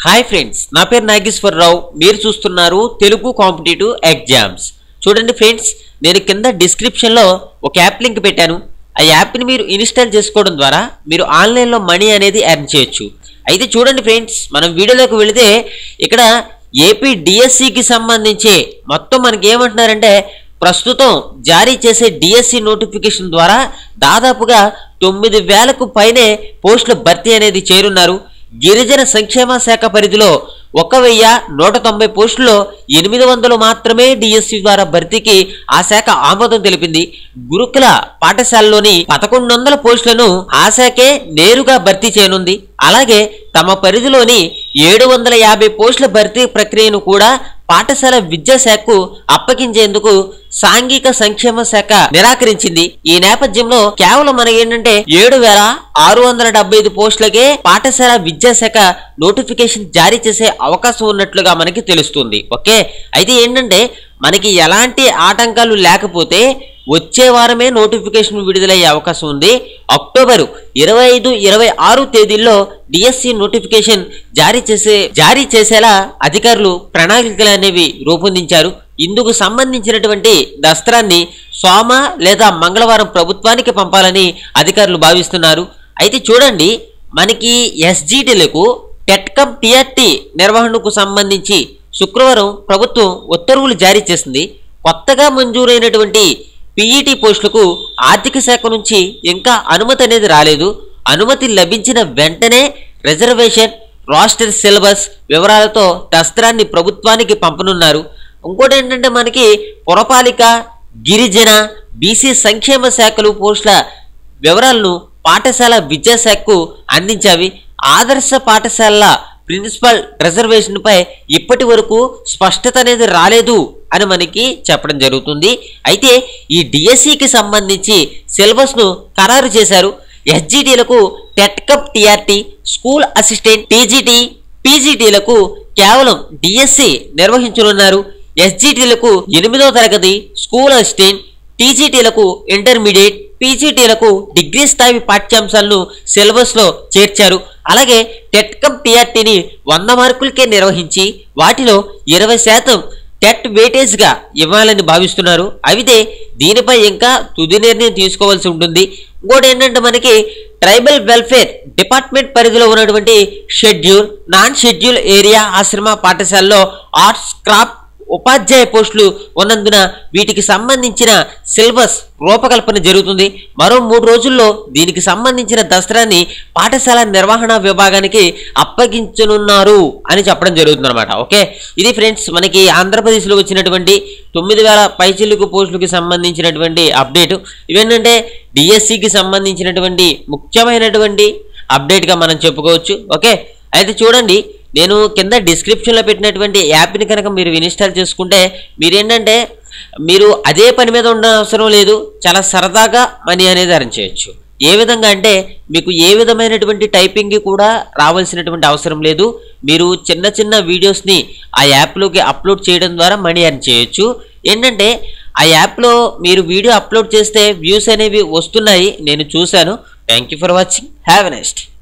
hi friends నా పేరు నాగేశ్వరరావు మీరు చూస్తున్నారు తెలుగు కాంపిటేటివ్ ఎగ్జామ్స్ చూడండి ఫ్రెండ్స్ నేను కింద డిస్క్రిప్షన్లో ఒక యాప్ లింక్ పెట్టాను ఆ యాప్ని మీరు ఇన్స్టాల్ చేసుకోవడం ద్వారా మీరు ఆన్లైన్లో మనీ అనేది ఎర్న్ చేయొచ్చు అయితే చూడండి ఫ్రెండ్స్ మనం వీడియోలోకి వెళితే ఇక్కడ ఏపీ డిఎస్సికి సంబంధించి మొత్తం మనకి ఏమంటున్నారంటే ప్రస్తుతం జారీ చేసే డిఎస్సి నోటిఫికేషన్ ద్వారా దాదాపుగా తొమ్మిది వేలకు పైనే పోస్టుల భర్తీ అనేది చేరున్నారు గిరిజన సంక్షేమ శాఖ పరిధిలో ఒక వెయ్యి నూట తొంభై పోస్టుల్లో ఎనిమిది వందలు మాత్రమే డిఎస్సి ద్వారా భర్తీకి ఆ శాఖ ఆమోదం తెలిపింది గురుకుల పాఠశాలలోని పదకొండు వందల పోస్టులను ఆ శాఖే నేరుగా భర్తీ చేయనుంది అలాగే తమ పరిధిలోని ఏడు వందల యాభై పోస్టుల భర్తీ ప్రక్రియను కూడా పాఠశాల విద్యాశాఖకు అప్పగించేందుకు సాంఘిక సంక్షేమ శాఖ నిరాకరించింది ఈ నేపథ్యంలో కేవలం మన ఏంటంటే ఏడు వేల ఆరు వందల డెబ్బై ఐదు పోస్టులకే పాఠశాల విద్యాశాఖ నోటిఫికేషన్ జారీ చేసే అవకాశం ఉన్నట్లుగా మనకి తెలుస్తుంది ఓకే అయితే ఏంటంటే మనకి ఎలాంటి ఆటంకాలు లేకపోతే వచ్చే వారమే నోటిఫికేషన్ విడుదలయ్యే అవకాశం ఉంది అక్టోబర్ ఇరవై ఐదు ఇరవై ఆరు తేదీల్లో డిఎస్సి నోటిఫికేషన్ జారీ చేసే జారీ చేసేలా అధికారులు ప్రణాళికలు అనేవి రూపొందించారు ఇందుకు సంబంధించినటువంటి దస్త్రాన్ని సోమ లేదా మంగళవారం ప్రభుత్వానికి పంపాలని అధికారులు భావిస్తున్నారు అయితే చూడండి మనకి ఎస్జిటీలకు టెట్కమ్ టిఆర్టీ నిర్వహణకు సంబంధించి శుక్రవారం ప్రభుత్వం ఉత్తర్వులు జారీ చేసింది కొత్తగా మంజూరైనటువంటి పీఈటీ పోస్టులకు ఆర్థిక శాఖ నుంచి ఇంకా అనుమతి అనేది రాలేదు అనుమతి లభించిన వెంటనే రిజర్వేషన్ రాస్టర్ సిలబస్ వివరాలతో దస్త్రాన్ని ప్రభుత్వానికి పంపనున్నారు ఇంకోటి ఏంటంటే మనకి పురపాలిక గిరిజన బీసీ సంక్షేమ శాఖలు పోస్టుల వివరాలను పాఠశాల విద్యాశాఖకు అందించావి ఆదర్శ పాఠశాలల ప్రిన్సిపల్ రిజర్వేషన్పై ఇప్పటి వరకు స్పష్టత అనేది రాలేదు అని మనకి చెప్పడం జరుగుతుంది అయితే ఈ డిఎస్సికి సంబంధించి సిలబస్ను ఖరారు చేశారు ఎస్జిటీలకు టెట్కప్ టిఆర్టీ స్కూల్ అసిస్టెంట్ టీజీటీ పీజీటీలకు కేవలం డిఎస్సి నిర్వహించనున్నారు ఎస్జిటీలకు ఎనిమిదో తరగతి స్కూల్ అసిస్టెంట్ టీజీటీలకు ఇంటర్మీడియట్ పీజీటీలకు డిగ్రీ స్థాయి పాఠ్యాంశాలను సిలబస్లో చేర్చారు అలాగే టెట్కమ్ టీఆర్టీని వంద మార్కులకే నిర్వహించి వాటిలో ఇరవై శాతం టెట్ వెయిటేజ్గా ఇవ్వాలని భావిస్తున్నారు అయితే దీనిపై ఇంకా తుది నిర్ణయం తీసుకోవాల్సి ఉంటుంది ఇంకోటి ఏంటంటే మనకి ట్రైబల్ వెల్ఫేర్ డిపార్ట్మెంట్ పరిధిలో ఉన్నటువంటి షెడ్యూల్ నాన్ షెడ్యూల్ ఏరియా ఆశ్రమ పాఠశాలలో ఆర్ట్స్ క్రాఫ్ట్ ఉపాధ్యాయ పోస్టులు ఉన్నందున వీటికి సంబంధించిన సిలబస్ రూపకల్పన జరుగుతుంది మరో మూడు రోజుల్లో దీనికి సంబంధించిన దసరాన్ని పాఠశాల నిర్వహణ విభాగానికి అప్పగించనున్నారు అని చెప్పడం జరుగుతుంది అనమాట ఓకే ఇది ఫ్రెండ్స్ మనకి ఆంధ్రప్రదేశ్లో వచ్చినటువంటి తొమ్మిది వేల పైచిలుకు పోస్టులకి సంబంధించినటువంటి అప్డేట్ ఇవేంటంటే డిఎస్సికి సంబంధించినటువంటి ముఖ్యమైనటువంటి అప్డేట్గా మనం చెప్పుకోవచ్చు ఓకే అయితే చూడండి నేను కింద డిస్క్రిప్షన్లో పెట్టినటువంటి యాప్ని కనుక మీరు ఇన్స్టాల్ చేసుకుంటే మీరేంటంటే మీరు అదే పని మీద ఉండ అవసరం లేదు చాలా సరదాగా మనీ అనేది అర్న్ చేయొచ్చు ఏ విధంగా అంటే మీకు ఏ విధమైనటువంటి టైపింగ్ కూడా రావాల్సినటువంటి అవసరం లేదు మీరు చిన్న చిన్న వీడియోస్ని ఆ యాప్లోకి అప్లోడ్ చేయడం ద్వారా మనీ అర్న్ చేయొచ్చు ఏంటంటే ఆ యాప్లో మీరు వీడియో అప్లోడ్ చేస్తే వ్యూస్ అనేవి వస్తున్నాయి నేను చూశాను thank you for watching have next